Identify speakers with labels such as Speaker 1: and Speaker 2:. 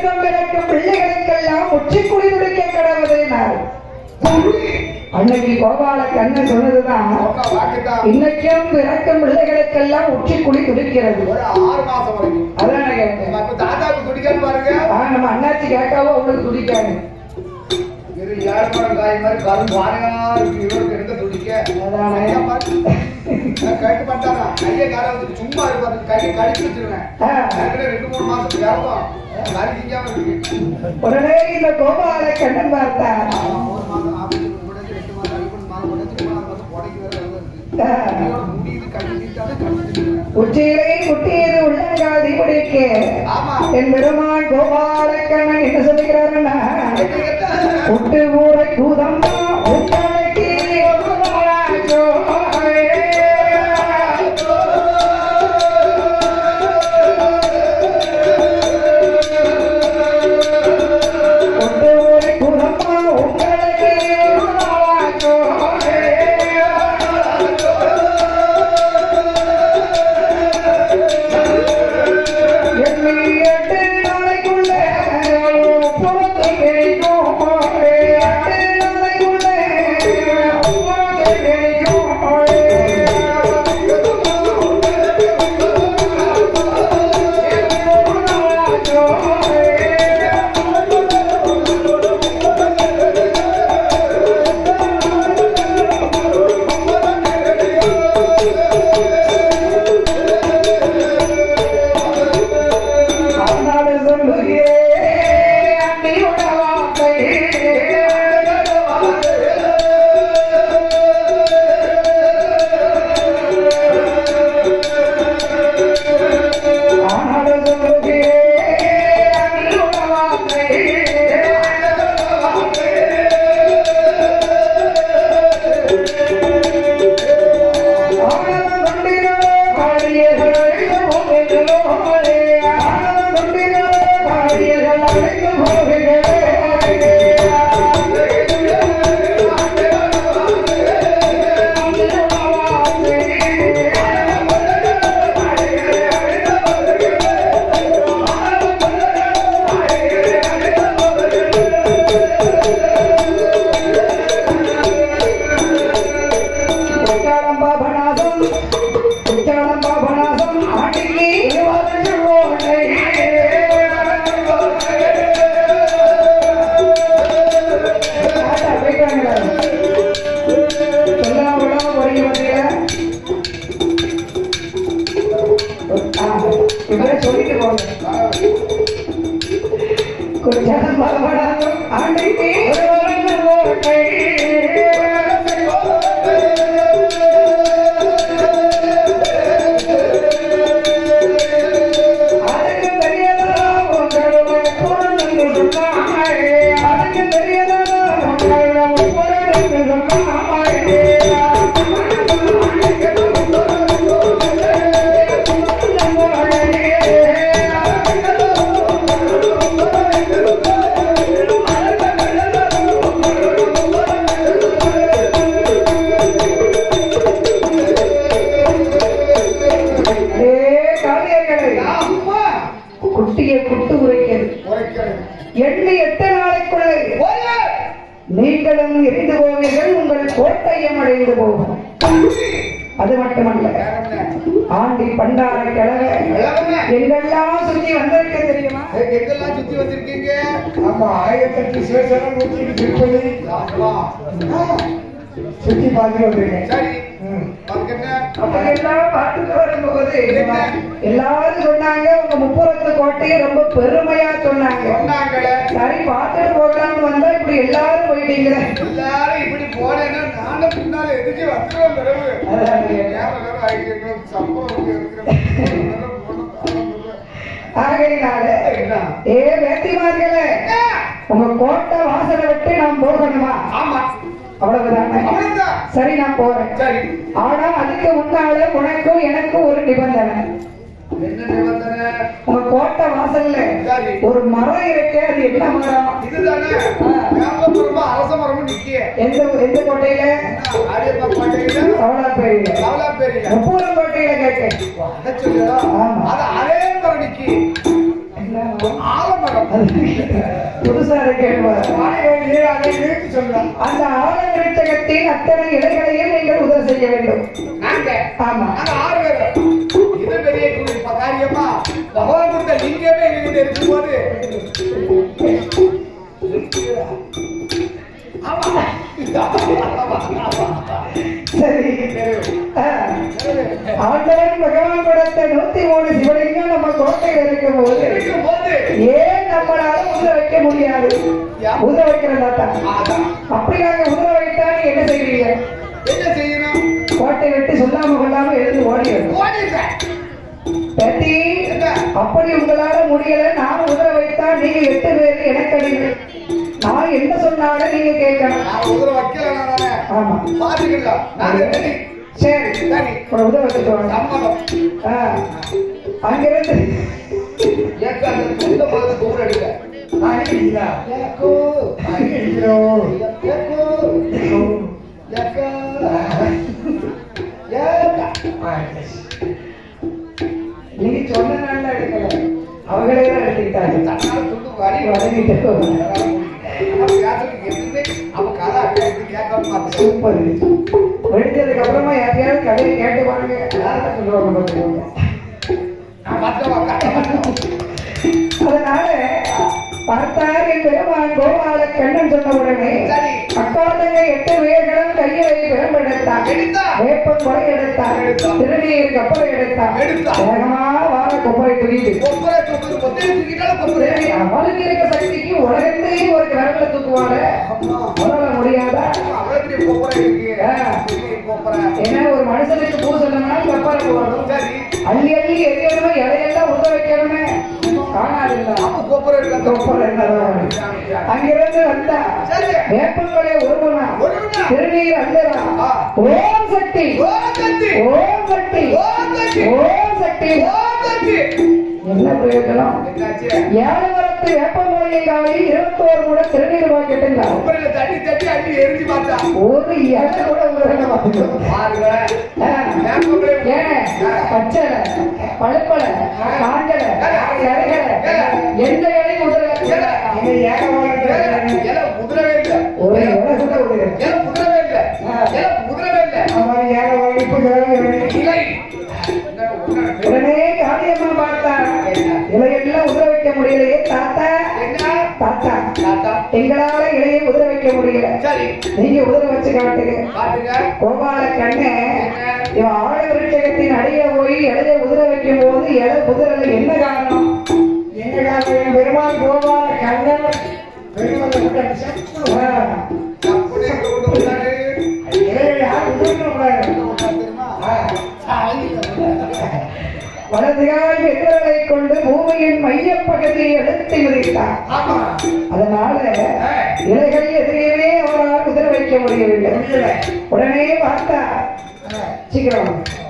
Speaker 1: பிறக்கும் பிறக்கும் பிள்ளைகளுக்கெல்லாம் உச்சிக்குடி துடிக்க கடவுதுனார் அன்னைக்கு கோபால கண்ணன் சொன்னதுதான்
Speaker 2: சொன்ன வாக்குதான்.
Speaker 1: இன்னைக்கும் பிறக்கும் பிள்ளைகளுக்கெல்லாம் உச்சிக்குடி துடிக்கிறது
Speaker 2: ஒரு ஆறு மாசம் வரைக்கும்
Speaker 1: அதான் நான் கேட்டேன்
Speaker 2: நம்ம இப்ப தாத்தாவுக்கு துடிக்காது பாருங்க
Speaker 1: ஆ, நம்ம அண்ணாச்சி கேட்காவோ உங்களுக்கு துடிக்காது
Speaker 2: இரு ஏழப்பழம் காய் மாதிரி கரும் பானையா இருக்கு இவருக்கு எங்க துடிக்க
Speaker 1: அதானே.
Speaker 2: ஐயா பாரு. நான் கேட்டு மாட்டானா கையை காலை வச்சுட்டு சும்மா இருப்பாரு கையை கழிச்சு வச்சிருவேன்
Speaker 1: ஆ.
Speaker 2: ஏற்கனவே ரெண்டு மூணு மாசத்துக்கு இறக்கும் கறி திங்காம இருக்கு
Speaker 1: உடனே இந்த கோபால கண்ணன் பார்த்தார்
Speaker 2: ஆமா, ஒரு மாசம் ஆபீஸுக்கு முடிஞ்சு ரெண்டு மாசம் ஐம்பது மாதம் முடிஞ்சு மூணாவது மாசம் புடைக்கு வேற வேலை இருக்கு
Speaker 1: ஆ.
Speaker 2: இதோட முடியுது கழி தீட்டாலே கழிச்சுருவேன்
Speaker 1: உச்சியிலே குட்டியது உள்ளங்காதி குடிக்க
Speaker 2: ஆமா
Speaker 1: என் பெருமான் கோபால கண்ணன் என்ன சொல்லுகிறாருன்னா
Speaker 2: என்ன
Speaker 1: உட்டு ஊரை கூதம்மா உங்களுக்கு ஒரு நாளாச்சோ. உட்டு ஊரை கூதம்மா உங்களுக்கு ஒரு நாளாச்சோ. எண்ணி எட்டு நாளைக்குள்ள புறத்து கிடைக்கும் எட்டு நாளைக்குள்ள புறத்து கிடைக்கும் ஆனாடு சொல்லுகிறேன் அன்னியோட வார்த்தை ஆனாடு சொல்லுகிறேன் அன்னியோட வார்த்தை ஆனந்தம் கொண்டிரோ பாடியர்கள் அழைத்து போகிறோ ஆனந்தம் கொண்டிரோ பாடியர்கள் அழைத்து போகிறோ உச்சாரம் பாபநாதம் உச்சாரம் பாபநாதம் ஆண்டிக்கு இருபது ஓட்டை ஆட்டா, போயிட்டாங்க. சொல்லாம விடாம போறீங்க பாத்தீங்களா? ஆ, இப்படியே சொல்லிட்டு போங்க குச்சாரம் பாபநாதம் ஆண்டிக்கு இருபது ஓட்டை அதுக்கு தெரியாதா உங்களை பொருள் சொன்னாய் அதுக்கு தெரியாதா உங்களை பொருள் ஏ காவியர்களே
Speaker 2: அம்மா
Speaker 1: குட்டியை குட்டு உரைக்கிறது
Speaker 2: உரைக்கிறது
Speaker 1: எண்ணி எட்டு நாளைக்குள்ளே
Speaker 2: ஒரே
Speaker 1: நீங்களும் எரிந்து போவீர்கள் உங்கள் கோட்டையும் அடைந்து போகும் அது மட்டுமல்ல
Speaker 2: வேற என்ன?
Speaker 1: ஆண்டி பண்டார கிழவை
Speaker 2: கிழவனே.
Speaker 1: எங்கெல்லாம் சுத்தி வந்திருக்க தெரியுமா
Speaker 2: ஏய், எங்கெல்லாம் சுத்தி வந்திருக்கீங்க
Speaker 3: ஆமா ஆயிரத்தெட்டு சேஷனம் நூற்றி திருப்பதி
Speaker 2: ஆமா.
Speaker 3: சுத்தி பார்த்துட்டு வந்திருக்கேன்
Speaker 2: சரி
Speaker 3: ம்.
Speaker 2: அதுக்கு என்ன
Speaker 1: அப்ப எல்லாம் பார்த்துட்டு வரும்போது எல்லாரும் சொன்னாங்க உங்க முப்புறத்து கோட்டையை ரொம்ப பெருமையா சொன்னாங்க
Speaker 2: சொன்னாங்களே
Speaker 1: சரி பார்த்துட்டு போகலாம்னு வந்தா இப்படி எல்லாரும் போயிட்டீங்களே
Speaker 2: எல்லாரும் இப்படி போனேன்னா நானும் பின்னால எதுக்கு வந்துருவேன் பிறகு
Speaker 1: அதான்
Speaker 2: நேரம் நேரம் ஆகிட்டு சம்பளம் இங்க இருக்கிற
Speaker 1: ஆகையினால
Speaker 2: என்ன?
Speaker 1: ஏ வேத்திமார்களே உங்க கோட்டை வாசலை விட்டு நான் போகணுமா
Speaker 2: ஆமா
Speaker 1: அவ்வளவுதானே
Speaker 2: அவ்வளவுதான்
Speaker 1: சரி நான் போறேன்
Speaker 2: சரி
Speaker 1: ஆனா அதுக்கு முன்னால உனக்கும் எனக்கும் ஒரு நிபந்தனை
Speaker 2: என்ன நிபந்தனை
Speaker 1: உங்க கோட்டை வாசல்ல
Speaker 2: சரி.
Speaker 1: ஒரு மரம் இருக்கே அது என்ன மரம்
Speaker 2: இதுதானே வேப்ப மரமும் அரச மரமும் நிக்கிய
Speaker 1: எந்த எந்த கோட்டையில
Speaker 2: ஆரியப்பா கோட்டையில
Speaker 1: சவலாப்பேரியில
Speaker 2: கவலாப்பேரியில
Speaker 1: முப்பூரம் கோட்டையில கேட்டேன்
Speaker 2: அதை சொல்லுடா.
Speaker 1: ஆமா.
Speaker 2: அது அரே மரம் நிக்கி
Speaker 1: என்ன
Speaker 2: ஆலமரம்
Speaker 1: புதுசா இருக்கேன்
Speaker 3: ஆயிரம் அதை நிறுத்தி சொல்லலாம்
Speaker 1: அந்த ஆலவிருச்சகத்தின் அத்தனை இலைகளையும் நீங்கள் உதவி செய்ய வேண்டும்
Speaker 2: நாங்க
Speaker 1: ஆமா
Speaker 2: நாங்க ஆறு பேர் இது பெரிய குரு- காரியமா பகவான் கொடுத்த லிங்கமே எங்ககிட்ட இருக்கும்போது ஆமா
Speaker 1: சரி ஆ. ஆண்டவன் பகவான் கொடுத்த நூத்தி மூணு சிவலிங்கம் நம்ம கோட்டையில் இருக்கும் போது
Speaker 2: இருக்கும்போது
Speaker 1: ஏன் நம்மளால உதவ வைக்க முடியாது உதவ வைக்கிறதா
Speaker 2: அதான்.
Speaker 1: அப்படி நாங்க உதவ வைத்தா நீங்க என்ன செய்வீங்க
Speaker 2: என்ன செய்யணும்
Speaker 1: கோட்டை விட்டு சொல்லாம கொள்ளாம எழுந்து ஓடிடணும்
Speaker 2: ஓடிட்டேன்
Speaker 1: பேட்டி
Speaker 2: என்ன?
Speaker 1: அப்படி உங்களால முடியல நான் உதவ வைத்தா நீங்க எட்டு பேர் எனக்கு அடிமை நான் என்ன சொன்னாலும் நீங்க கேட்கணும்
Speaker 2: நான் உதவ வைக்கல நானே
Speaker 1: ஆமா
Speaker 2: பாத்துக்கலாம் நான் ரெடி
Speaker 1: சரி
Speaker 2: சரி
Speaker 1: ஒரு உதவ வச்சுட்டு வாங்க
Speaker 2: சம்மதம்
Speaker 1: ஆ. அங்கிருந்து
Speaker 2: ஏக்க அந்த துண்ட பார்த்து தூரம் எடுக்க
Speaker 3: அடிக்கிறீங்களா
Speaker 2: ஏக்கோ
Speaker 3: அடிக்கிறோம்
Speaker 2: ஏக்கோ ஏக்கா ஏக்கா
Speaker 1: நீங்க சொன்ன நாள்ல எடுக்கல அவங்களே தான் எடுத்துக்கிட்டாங்க
Speaker 2: தன்னால துண்டு வரி
Speaker 1: வதங்கிட்டு சூப்பர் வெடிச்சதுக்கு அப்புறமா யாரையாவது கதையை கேட்டு வாங்க யார்கிட்ட சொல்லுவாங்க பார்த்துக்கோங்க. அதனால பார்த்தார் என் பெருமான் கோபால கண்ணன் சொன்ன உடனே
Speaker 2: சரி.
Speaker 1: அக்காலங்க எட்டு வேர்களும் கையை பெரும் எடுத்தான்
Speaker 2: எடுத்தான்.
Speaker 1: வேப்பம் கொலை எடுத்தான்
Speaker 2: எடுத்தான்.
Speaker 1: திருநீர் கப்பலை எடுத்தான்
Speaker 2: எடுத்தான்.
Speaker 1: வேகமா வார கொப்பரை தூக்கிட்டு சரி, அவளுக்கு இருக்க சக்திக்கு உலகத்தையே ஒரு கிரகங்களை தூக்குவாங்க உணர முடியாதா ஏன்னா ஒரு மனுஷனுக்கு பூ சொல்லணும்னா கப்பலை போடணும் அள்ளி அள்ளி எரியணும் இலையெல்லாம் உத வைக்கணுமே காணாதுல்ல கொப்பரை என்னதான் அங்கிருந்து வந்தா
Speaker 2: சரி.
Speaker 1: வேப்பங்களை ஒருவனா
Speaker 2: ஒருவனா.
Speaker 1: திருநீர் அல்லதா
Speaker 2: ஆ.
Speaker 1: ஓம் சக்தி ஓம் சக்தி ஓம் சக்தி என்ன பிரயோஜனம் ஏழவரத்து வேப்பமலையை காலி இருபத்தோரு கூட திருநீர் வாக்கிட்டுங்க
Speaker 2: தட்டி தட்டி அள்ளி எரிஞ்சு பார்த்தா
Speaker 1: ஒரு இலை கூட உங்களுக்கு பார்த்துக்கோ
Speaker 2: பாருங்களேன்
Speaker 1: ஏன் பச்சளை பழுப்பலை காஞ்சலை கரைகளை எந்த இலையும் முதல்ல
Speaker 3: இங்க ஏகமான
Speaker 2: இலை உதிரவே இல்லை
Speaker 1: ஒரு இலை கூட விடுங்க
Speaker 2: இலை உதிரவே இல்லை இலை உதிரவே இல்லை
Speaker 3: அவன் ஏகமான இப்ப
Speaker 2: இலை என்ன ஒண்ணு
Speaker 1: உடனே காளியம்மா பார்த்தா இலையெல்லாம் உதற வைக்க முடியலையே தாத்தா
Speaker 2: என்ன
Speaker 1: தாத்தா
Speaker 2: தாத்தா
Speaker 1: எங்களால இலையை உதற வைக்க முடியல
Speaker 2: சரி
Speaker 1: நீங்க உதற வச்சு காட்டுங்க
Speaker 2: பாத்துங்க
Speaker 1: கோபால கண்ணே இவன் ஆழ விருட்சகத்தின் அடியில போய் இலையை உதற வைக்கும் போது இலை உதறல என்ன காரணம்
Speaker 3: எங்க காலையில் பெருமாள் கோபால கண்ணன் பெருமாள் சத்து
Speaker 1: ஆ,
Speaker 2: அப்படியே கொண்டு வந்தாரு
Speaker 3: இலையை யாரும் உதிர்க்கக்கூடாது.
Speaker 2: தெரியுமா
Speaker 1: வலதுகால் விரலை கொண்டு பூமியின் மையப்பகுதியை எடுத்து விதித்தார்
Speaker 2: ஆமா
Speaker 1: அதனால இலைகள் எதிரையுமே அவரால் உதற வைக்க முடியவில்லை
Speaker 3: முடியல.
Speaker 1: உடனே பார்த்தா சீக்கிரம்